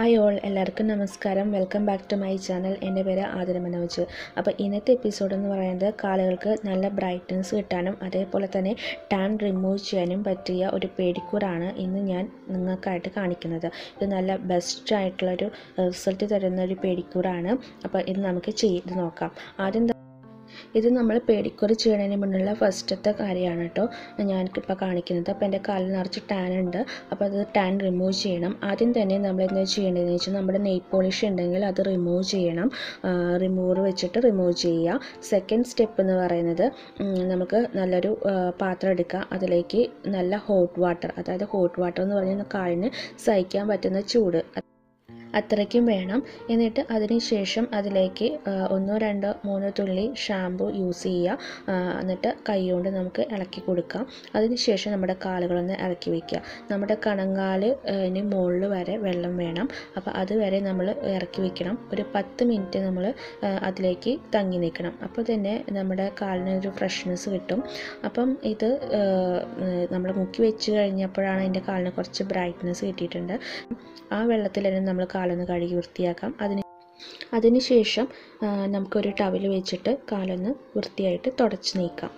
hi all എല്ലാവർക്കും നമസ്കാരം welcome back to my channel എൻ്റെ പേര് ആതിര മനോജ് അപ്പോൾ ഇന്നത്തെ എപ്പിസോഡ് എന്ന് പറയുന്നത് കാലുകൾക്ക് നല്ല ബ്രൈറ്റ്നസ് കിട്ടാനും അതേപോലെ തന്നെ ടാൻ റിമൂവ് ചെയ്യാനും പറ്റിയ ഒരു പേടിക്കൂറാണ് ഇന്ന് ഞാൻ നിങ്ങൾക്കായിട്ട് കാണിക്കുന്നത് ഇത് നല്ല ബെസ്റ്റ് ആയിട്ടുള്ളൊരു റിസൾട്ട് തരുന്ന ഒരു പേടിക്കൂറാണ് അപ്പോൾ ഇത് നമുക്ക് ചെയ്ത് നോക്കാം ആദ്യം ഇത് നമ്മൾ പേടിക്കുറി ചെയ്യണതിന് മുന്നുള്ള ഫസ്റ്റത്തെ കാര്യമാണ് കേട്ടോ ഞാനിപ്പോൾ കാണിക്കുന്നത് അപ്പോൾ എൻ്റെ കാലിൽ നിറച്ച് ടാൻ ഉണ്ട് അപ്പോൾ അത് ടാൻ റിമൂവ് ചെയ്യണം ആദ്യം തന്നെ നമ്മൾ എന്താ ചെയ്യേണ്ടതെന്ന് വെച്ചാൽ നമ്മുടെ നെയ് പോളിഷ് ഉണ്ടെങ്കിൽ അത് റിമൂവ് ചെയ്യണം റിമൂവർ വെച്ചിട്ട് റിമൂവ് ചെയ്യുക സെക്കൻഡ് സ്റ്റെപ്പ് എന്ന് പറയുന്നത് നമുക്ക് നല്ലൊരു പാത്രം എടുക്കുക അതിലേക്ക് നല്ല ഹോട്ട് വാട്ടർ അതായത് ഹോട്ട് വാട്ടർ എന്ന് പറഞ്ഞാൽ കാലിന് സഹിക്കാൻ പറ്റുന്ന ചൂട് അത്രയ്ക്കും വേണം എന്നിട്ട് അതിന് ശേഷം അതിലേക്ക് ഒന്നോ രണ്ടോ മൂന്നോ തുള്ളി ഷാമ്പു യൂസ് ചെയ്യുക എന്നിട്ട് കൈ കൊണ്ട് നമുക്ക് ഇളക്കി കൊടുക്കാം അതിന് ശേഷം നമ്മുടെ കാലുകളൊന്ന് ഇറക്കി വയ്ക്കുക നമ്മുടെ കണങ്കാലിന് മുകളിൽ വരെ വെള്ളം വേണം അപ്പോൾ അതുവരെ നമ്മൾ ഇറക്കി വെക്കണം ഒരു പത്ത് മിനിറ്റ് നമ്മൾ അതിലേക്ക് തങ്ങി നിൽക്കണം അപ്പോൾ തന്നെ നമ്മുടെ കാലിന് ഒരു ഫ്രഷ്നെസ് കിട്ടും അപ്പം ഇത് നമ്മൾ മുക്കി വെച്ച് കഴിഞ്ഞപ്പോഴാണ് എൻ്റെ കാലിന് കുറച്ച് ബ്രൈറ്റ്നെസ് കിട്ടിയിട്ടുണ്ട് ആ വെള്ളത്തിൽ തന്നെ നമ്മൾ കാലൊന്ന് കഴുകി വൃത്തിയാക്കാം അതിന് അതിനുശേഷം നമുക്കൊരു ടവൽ വെച്ചിട്ട് കാലൊന്ന് വൃത്തിയായിട്ട് തുടച്ച് നീക്കാം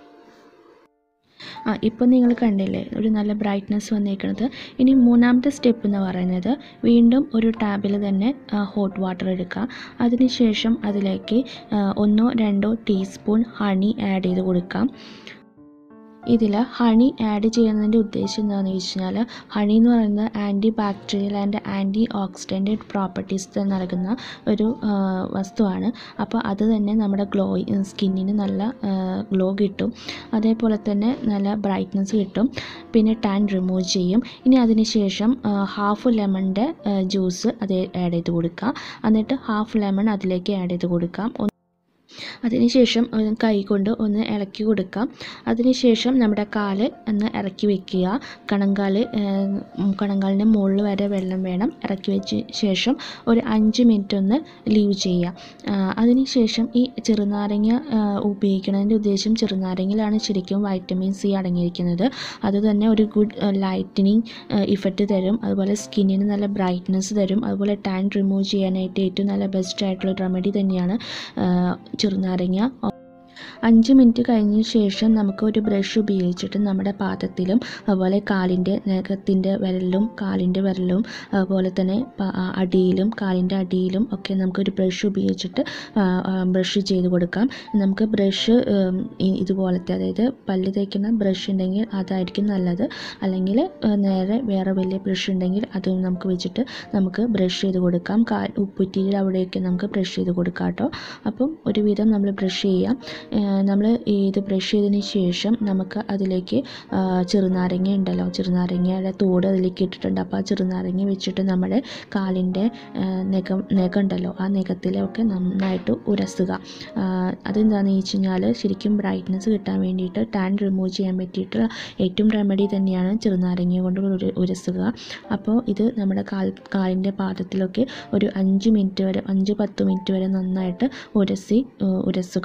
ആ ഇപ്പം നിങ്ങൾ കണ്ടില്ലേ ഒരു നല്ല ബ്രൈറ്റ്നസ് വന്നേക്കുന്നത് ഇനി മൂന്നാമത്തെ സ്റ്റെപ്പ് എന്ന് പറയുന്നത് വീണ്ടും ഒരു ടാബിൽ തന്നെ ഹോട്ട് വാട്ടർ എടുക്കുക അതിനുശേഷം അതിലേക്ക് ഒന്നോ രണ്ടോ ടീസ്പൂൺ ഹണി ആഡ് ചെയ്ത് കൊടുക്കാം ഇതിൽ ഹണി ആഡ് ചെയ്യുന്നതിൻ്റെ ഉദ്ദേശം എന്താണെന്ന് വെച്ച് കഴിഞ്ഞാൽ ഹണി എന്ന് പറയുന്നത് antibacterial and antioxidant properties നൽകുന്ന ഒരു വസ്തുവാണ് അപ്പോൾ അത് തന്നെ നമ്മുടെ ഗ്ലോ സ്കിന്നിന് നല്ല ഗ്ലോ കിട്ടും അതേപോലെ തന്നെ നല്ല ബ്രൈറ്റ്നസ് കിട്ടും പിന്നെ ടാൻ റിമൂവ് ചെയ്യും ഇനി അതിന് ശേഷം ഹാഫ് ലെമണിൻ്റെ ജ്യൂസ് അത് ആഡ് ചെയ്ത് കൊടുക്കുക എന്നിട്ട് ഹാഫ് ലെമൺ അതിലേക്ക് ആഡ് ചെയ്ത് കൊടുക്കാം അതിനുശേഷം കൈ കൊണ്ട് ഒന്ന് ഇളക്കി കൊടുക്കാം അതിനുശേഷം നമ്മുടെ കാല് ഒന്ന് ഇറക്കി വെക്കുക കണങ്കാല് കണങ്കാലിൻ്റെ മുകളിൽ വരെ വെള്ളം വേണം ഇറക്കി വെച്ച ശേഷം ഒരു അഞ്ച് മിനിറ്റ് ഒന്ന് ലീവ് ചെയ്യുക അതിനുശേഷം ഈ ചെറുനാരങ്ങ ഉപയോഗിക്കുന്നതിൻ്റെ ഉദ്ദേശം ചെറുനാരങ്ങയിലാണ് ശരിക്കും വൈറ്റമിൻ സി അടങ്ങിയിരിക്കുന്നത് അത് തന്നെ ഒരു ഗുഡ് ലൈറ്റനിങ് ഇഫക്റ്റ് തരും അതുപോലെ സ്കിന്നിന് നല്ല ബ്രൈറ്റ്നസ് തരും അതുപോലെ ടാൻ റിമൂവ് ചെയ്യാനായിട്ട് ഏറ്റവും നല്ല ബെസ്റ്റ് ആയിട്ടുള്ള റെമഡി തന്നെയാണ് ചെറുനാരങ്ങ അഞ്ച് മിനിറ്റ് കഴിഞ്ഞ ശേഷം നമുക്ക് ഒരു ബ്രഷ് ഉപയോഗിച്ചിട്ട് നമ്മുടെ പാദത്തിലും അതുപോലെ കാലിൻ്റെ നഖത്തിൻ്റെ വിരലിലും കാലിൻ്റെ വിരലിലും അതുപോലെ തന്നെ അടിയിലും കാലിൻ്റെ അടിയിലും ഒക്കെ നമുക്കൊരു ബ്രഷ് ഉപയോഗിച്ചിട്ട് ബ്രഷ് ചെയ്ത് കൊടുക്കാം നമുക്ക് ബ്രഷ് ഇതുപോലത്തെ അതായത് പല്ല് തേക്കുന്ന ബ്രഷ് ഉണ്ടെങ്കിൽ അതായിരിക്കും നല്ലത് അല്ലെങ്കിൽ നേരെ വേറെ വലിയ ബ്രഷ് ഉണ്ടെങ്കിൽ അത് നമുക്ക് വെച്ചിട്ട് നമുക്ക് ബ്രഷ് ചെയ്ത് കൊടുക്കാം കാ ഉപ്പുറ്റിയുടെ അവിടെയൊക്കെ നമുക്ക് ബ്രഷ് ചെയ്ത് കൊടുക്കാം കേട്ടോ അപ്പം ഒരുവിധം നമ്മൾ ബ്രഷ് ചെയ്യാം നമ്മൾ ഇത് ബ്രഷ് ചെയ്തതിന് ശേഷം നമുക്ക് അതിലേക്ക് ചെറുനാരങ്ങ ഉണ്ടല്ലോ ചെറുനാരങ്ങയുടെ തോട് അതിലേക്ക് ഇട്ടിട്ടുണ്ട് അപ്പോൾ ആ ചെറുനാരങ്ങ വെച്ചിട്ട് നമ്മുടെ കാലിൻ്റെ നഖം നഖം ഉണ്ടല്ലോ ആ നഖത്തിലൊക്കെ നന്നായിട്ട് ഉരസുക അതെന്താണെന്ന് വെച്ച് കഴിഞ്ഞാൽ ശരിക്കും ബ്രൈറ്റ്നസ് കിട്ടാൻ വേണ്ടിയിട്ട് ടാൻ റിമൂവ് ചെയ്യാൻ പറ്റിയിട്ട് ഏറ്റവും റെമഡി തന്നെയാണ് ചെറുനാരങ്ങ കൊണ്ട് ഉരസുക അപ്പോൾ ഇത് നമ്മുടെ കാൽ കാലിൻ്റെ പാദത്തിലൊക്കെ ഒരു അഞ്ച് മിനിറ്റ് വരെ അഞ്ച് പത്ത് മിനിറ്റ് വരെ നന്നായിട്ട് ഉരസി ഉരസുക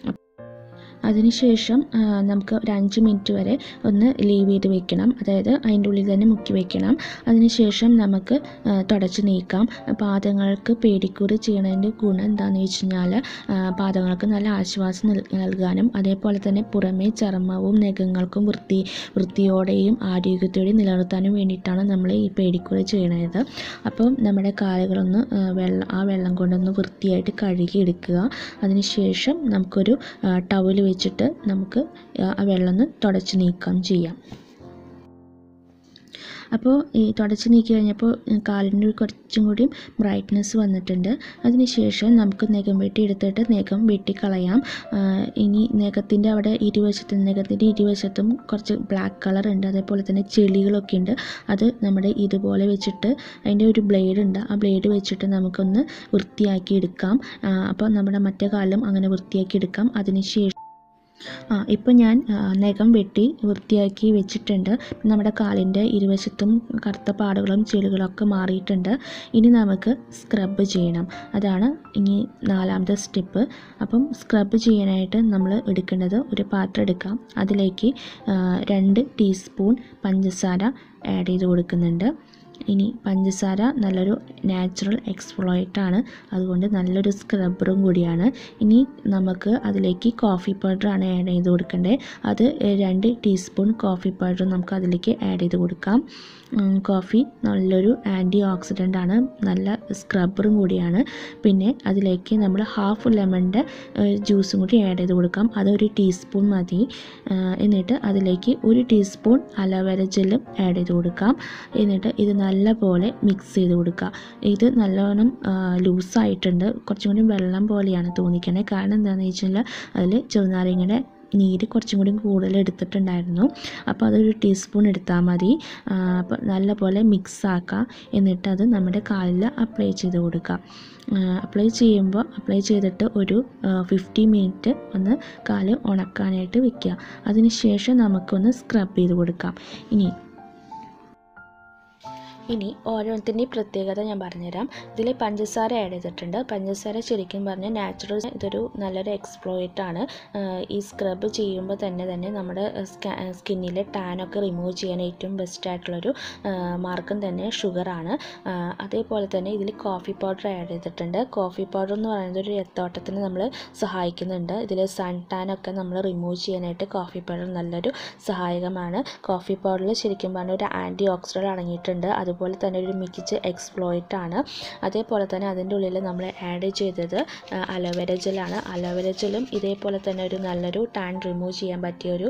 അതിനുശേഷം നമുക്ക് ഒരു അഞ്ച് മിനിറ്റ് വരെ ഒന്ന് ലീവ് ചെയ്ത് വെക്കണം അതായത് അതിൻ്റെ ഉള്ളിൽ തന്നെ മുക്കി വെക്കണം അതിനുശേഷം നമുക്ക് തുടച്ച് നീക്കാം പാദങ്ങൾക്ക് പേടിക്കുറി ചെയ്യണതിൻ്റെ ഗുണം എന്താണെന്ന് വെച്ച് കഴിഞ്ഞാൽ പാദങ്ങൾക്ക് നല്ല ആശ്വാസം നൽകാനും അതേപോലെ തന്നെ പുറമേ ചർമ്മവും നഖങ്ങൾക്കും വൃത്തി വൃത്തിയോടെയും ആരോഗ്യത്തോടെയും നിലനിർത്താനും വേണ്ടിയിട്ടാണ് നമ്മൾ ഈ പേടിക്കുറി ചെയ്യണത് അപ്പം നമ്മുടെ കാലുകളൊന്ന് വെള്ളം ആ വെള്ളം കൊണ്ടൊന്ന് വൃത്തിയായിട്ട് കഴുകി എടുക്കുക അതിനുശേഷം നമുക്കൊരു ടവൽ വെച്ചിട്ട് നമുക്ക് ആ വെള്ളം ഒന്ന് തുടച്ച് നീക്കം ചെയ്യാം അപ്പോൾ ഈ തുടച്ച് നീക്കി കഴിഞ്ഞപ്പോൾ കാലിൻ്റെ കുറച്ചും കൂടി ബ്രൈറ്റ്നസ് വന്നിട്ടുണ്ട് അതിനുശേഷം നമുക്ക് നഖം വെട്ടി എടുത്തിട്ട് നഖം വെട്ടിക്കളയാം ഇനി നഖത്തിൻ്റെ അവിടെ ഇരുവശത്തും നഖത്തിൻ്റെ ഇരുവശത്തും കുറച്ച് ബ്ലാക്ക് കളർ ഉണ്ട് അതേപോലെ തന്നെ ചെളികളൊക്കെ ഉണ്ട് അത് നമ്മുടെ ഇതുപോലെ വെച്ചിട്ട് അതിൻ്റെ ഒരു ബ്ലേഡ് ഉണ്ട് ആ ബ്ലേഡ് വെച്ചിട്ട് നമുക്കൊന്ന് വൃത്തിയാക്കി എടുക്കാം അപ്പോൾ നമ്മുടെ മറ്റേ കാലിലും അങ്ങനെ വൃത്തിയാക്കി എടുക്കാം അതിനുശേഷം ആ ഇപ്പം ഞാൻ നഖം വെട്ടി വൃത്തിയാക്കി വെച്ചിട്ടുണ്ട് നമ്മുടെ കാലിൻ്റെ ഇരുവശത്തും കറുത്ത പാടുകളും ചെളികളൊക്കെ മാറിയിട്ടുണ്ട് ഇനി നമുക്ക് സ്ക്രബ് ചെയ്യണം അതാണ് ഇനി നാലാമത്തെ സ്റ്റെപ്പ് അപ്പം സ്ക്രബ് ചെയ്യാനായിട്ട് നമ്മൾ എടുക്കേണ്ടത് ഒരു പാത്രം എടുക്കാം അതിലേക്ക് രണ്ട് ടീസ്പൂൺ പഞ്ചസാര ആഡ് ചെയ്ത് കൊടുക്കുന്നുണ്ട് ഇനി പഞ്ചസാര നല്ലൊരു നാച്ചുറൽ എക്സ്പ്ലോയിറ്റ് ആണ് അതുകൊണ്ട് നല്ലൊരു സ്ക്രബ്ബറും കൂടിയാണ് ഇനി നമുക്ക് അതിലേക്ക് കോഫി പൗഡർ ആണ് ആഡ് ചെയ്ത് കൊടുക്കേണ്ടത് അത് രണ്ട് ടീസ്പൂൺ കോഫി പൗഡർ നമുക്ക് അതിലേക്ക് ആഡ് ചെയ്ത് കൊടുക്കാം ഉം, കോഫി നല്ലൊരു ആൻറ്റി ഓക്സിഡൻ്റ് ആണ് നല്ല സ്ക്രബ്ബറും കൂടിയാണ് പിന്നെ അതിലേക്ക് നമ്മൾ ഹാഫ് ലെമണിൻ്റെ ജ്യൂസും കൂടി ആഡ് ചെയ്ത് കൊടുക്കാം അതൊരു ടീസ്പൂൺ മതി ആ, എന്നിട്ട് അതിലേക്ക് ഒരു ടീസ്പൂൺ അലോവേര ജെല്ലും ആഡ് ചെയ്ത് കൊടുക്കാം എന്നിട്ട് ഇത് നല്ലപോലെ മിക്സ് ചെയ്ത് കൊടുക്കുക ഇത് നല്ലോണം ലൂസായിട്ടുണ്ട് കുറച്ചും കൂടി വെള്ളം പോലെയാണ് തോന്നിക്കണേ കാരണം എന്താണെന്ന് വെച്ചാൽ അതിൽ ചെറുനാരങ്ങയുടെ നീര് കുറച്ചും കൂടി കൂടുതൽ എടുത്തിട്ടുണ്ടായിരുന്നു അപ്പോൾ അതൊരു ടീസ്പൂൺ എടുത്താൽ മതി ആ, അപ്പോൾ നല്ലപോലെ മിക്സ് ആക്കുക എന്നിട്ട് അത് നമ്മുടെ കാലിൽ അപ്ലൈ ചെയ്ത് കൊടുക്കുക അപ്ലൈ ചെയ്യുമ്പോൾ അപ്ലൈ ചെയ്തിട്ട് ഒരു ഫിഫ്റ്റി മിനിറ്റ് ഒന്ന് കാല് ഉണക്കാനായിട്ട് വെക്കുക അതിന് ശേഷം നമുക്കൊന്ന് സ്ക്രബ് ചെയ്ത് കൊടുക്കാം ഇനി ഇനി ഓരോരുത്തരുടെയും പ്രത്യേകത ഞാൻ പറഞ്ഞുതരാം ഇതിൽ പഞ്ചസാര ആഡ് ചെയ്തിട്ടുണ്ട് പഞ്ചസാര ശരിക്കും പറഞ്ഞാൽ നാച്ചുറൽ ഇതൊരു നല്ലൊരു എക്സ്പ്ലോയിറ്റ് ആണ് ആഹ് ഈ സ്ക്രബ് ചെയ്യുമ്പോൾ തന്നെ തന്നെ നമ്മുടെ സ്കിന്നിലെ ടാനൊക്കെ റിമൂവ് ചെയ്യാൻ ഏറ്റവും ബെസ്റ്റ് ആയിട്ടുള്ളൊരു ആഹ് മാർഗം തന്നെ ഷുഗറാണ് അതേപോലെ തന്നെ ഇതിൽ കോഫി പൗഡർ ആഡ് ചെയ്തിട്ടുണ്ട് കോഫി പൗഡർ എന്ന് പറയുന്നത് ഒരു രക്തോട്ടത്തിന് നമ്മൾ സഹായിക്കുന്നുണ്ട് ഇതിൽ സൺ ടാനൊക്കെ നമ്മൾ റിമൂവ് ചെയ്യാനായിട്ട് കോഫി പൗഡർ നല്ലൊരു സഹായകമാണ് കോഫി പൗഡറിൽ ശരിക്കും പറഞ്ഞാൽ ഒരു ആൻറ്റി ഓക്സിഡൻ്റ് അടങ്ങിയിട്ടുണ്ട് അതുപോലെ തന്നെ ഒരു മികച്ച എക്സ്പ്ലോയിറ്റ് ആണ് അതേപോലെ തന്നെ അതിൻ്റെ ഉള്ളിൽ നമ്മൾ ആഡ് ചെയ്തത് അലോവേര ജെല്ലാണ് അലോവേര ജെല്ലും ഇതേപോലെ തന്നെ ഒരു നല്ലൊരു ടാൻ റിമൂവ് ചെയ്യാൻ പറ്റിയൊരു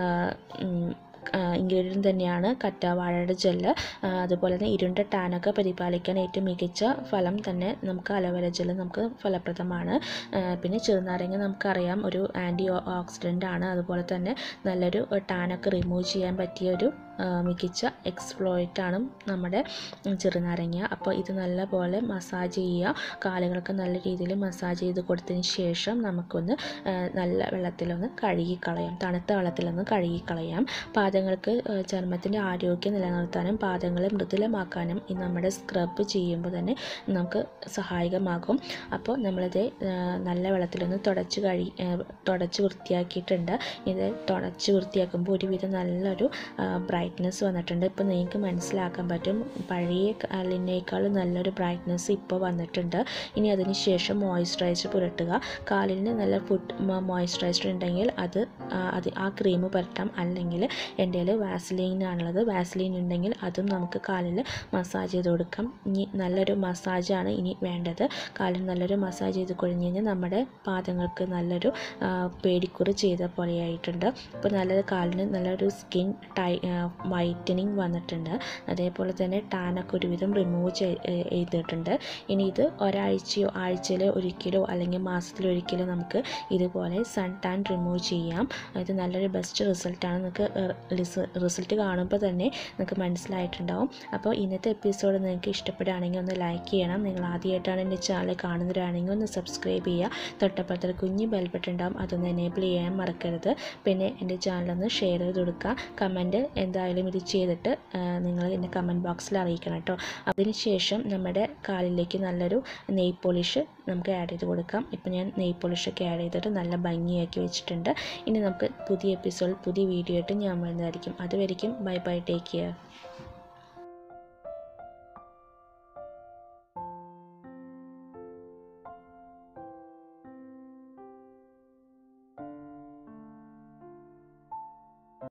ഇൻഗ്രീഡിയൻറ്റ് തന്നെയാണ് കറ്റാവാഴയുടെ ജെല്ല് അതുപോലെ തന്നെ ഇരുണ്ട ടാനൊക്കെ പരിപാലിക്കാൻ ഏറ്റവും മികച്ച ഫലം തന്നെ നമുക്ക് അലോവേര ജെല്ല് നമുക്ക് ഫലപ്രദമാണ് ആ, പിന്നെ ചെറുനാരങ്ങ നമുക്കറിയാം ഒരു ആൻറ്റി ഓക്സിഡൻ്റ് ആണ് അതുപോലെ തന്നെ നല്ലൊരു ടാനൊക്കെ റിമൂവ് ചെയ്യാൻ പറ്റിയ ഒരു ആ, മികച്ച എക്സ്പ്ലോയിറ്റ് ആണ് നമ്മുടെ ചെറുനാരങ്ങ അപ്പോൾ ഇത് നല്ലപോലെ മസാജ് ചെയ്യുക കാലുകൾക്ക് നല്ല രീതിയിൽ മസാജ് ചെയ്ത് കൊടുത്തതിന് ശേഷം നമുക്കൊന്ന് ആ, നല്ല വെള്ളത്തിലൊന്ന് കഴുകിക്കളയാം തണുത്ത വെള്ളത്തിലൊന്ന് കഴുകിക്കളയാം പാദങ്ങൾക്ക് ആ, ചർമ്മത്തിൻ്റെ ആരോഗ്യം നിലനിർത്താനും പാദങ്ങളെ മൃദുലമാക്കാനും ഈ നമ്മുടെ സ്ക്രബ് ചെയ്യുമ്പോൾ തന്നെ നമുക്ക് സഹായകമാകും അപ്പോൾ നമ്മളിത് ആ, നല്ല വെള്ളത്തിലൊന്ന് തുടച്ച് കഴി ആ, തുടച്ച് വൃത്തിയാക്കിയിട്ടുണ്ട് ഇത് തുടച്ച് വൃത്തിയാക്കുമ്പോൾ ഒരുവിധം നല്ലൊരു ബ്രൈറ്റ്നസ് വന്നിട്ടുണ്ട് ഇപ്പോൾ നിങ്ങൾക്ക് മനസ്സിലാക്കാൻ പറ്റും പഴയ കാലിനേക്കാളും നല്ലൊരു ബ്രൈറ്റ്നസ് ഇപ്പോൾ വന്നിട്ടുണ്ട് ഇനി അതിന് ശേഷം മോയ്സ്ചറൈസർ പുരട്ടുക കാലിന് നല്ല ഫുഡ് മോയ്സ്ചറൈസർ ഉണ്ടെങ്കിൽ അത് ആ, അത് ആ ക്രീം പുരട്ടാം അല്ലെങ്കിൽ എൻ്റെ കയ്യിൽ വാസലീൻ ആണുള്ളത് വാസലീൻ ഉണ്ടെങ്കിൽ അതും നമുക്ക് കാലിൽ മസാജ് ചെയ്ത് കൊടുക്കാം ഇനി നല്ലൊരു മസാജാണ് ഇനി വേണ്ടത് കാലിൽ നല്ലൊരു മസാജ് ചെയ്ത് കഴിഞ്ഞ് കഴിഞ്ഞാൽ നമ്മുടെ പാദങ്ങൾക്ക് നല്ലൊരു ആ, പേടിക്കുറി ചെയ്ത പോലെയായിട്ടുണ്ട് ഇപ്പോൾ നല്ലത് കാലിന് നല്ലൊരു സ്കിൻ ടൈ വൈറ്റനിങ് വന്നിട്ടുണ്ട് അതേപോലെ തന്നെ ടാനൊക്കെ ഒരുവിധം റിമൂവ് ചെയ്തിട്ടുണ്ട് ഇനി ഇത് ഒരാഴ്ചയോ ആഴ്ചയിലോ ഒരിക്കലോ അല്ലെങ്കിൽ മാസത്തിലൊരിക്കലോ നമുക്ക് ഇതുപോലെ സൺ ടാൻ റിമൂവ് ചെയ്യാം ഇത് നല്ലൊരു ബെസ്റ്റ് റിസൾട്ടാണ് നിങ്ങൾക്ക് റിസൾട്ട് കാണുമ്പോൾ തന്നെ നിങ്ങൾക്ക് മനസ്സിലായിട്ടുണ്ടാവും അപ്പോൾ ഇന്നത്തെ എപ്പിസോഡ് നിങ്ങൾക്ക് ഇഷ്ടപ്പെടുകയാണെങ്കിൽ ഒന്ന് ലൈക്ക് ചെയ്യണം നിങ്ങൾ ആദ്യമായിട്ടാണ് എൻ്റെ ചാനൽ കാണുന്നവരാണെങ്കിൽ ഒന്ന് സബ്സ്ക്രൈബ് ചെയ്യുക തൊട്ടപ്പുറത്തൊരു കുഞ്ഞ് ബെൽ ബട്ടൺ ഉണ്ടാവും അതൊന്ന് എനേബിൾ ചെയ്യാൻ മറക്കരുത് പിന്നെ എൻ്റെ ചാനലൊന്ന് ഷെയർ ചെയ്ത് കൊടുക്കുക കമൻറ്റ് എന്തായാലും ഇത് ചെയ്തിട്ട് നിങ്ങൾ എൻ്റെ കമൻറ്റ് ബോക്സിൽ അറിയിക്കണം കേട്ടോ അതിനുശേഷം നമ്മുടെ കാലിലേക്ക് നല്ലൊരു നെയ് പോളിഷ് നമുക്ക് ആഡ് ചെയ്ത് കൊടുക്കാം ഇപ്പം ഞാൻ നെയ് പോളിഷൊക്കെ ആഡ് ചെയ്തിട്ട് നല്ല ഭംഗിയാക്കി വെച്ചിട്ടുണ്ട് ഇനി നമുക്ക് പുതിയ എപ്പിസോഡ് പുതിയ വീഡിയോ ആയിട്ട് ഞാൻ വരുന്നതായിരിക്കും അതുവരെയും ബൈ ബൈ ടേക്ക് കെയർ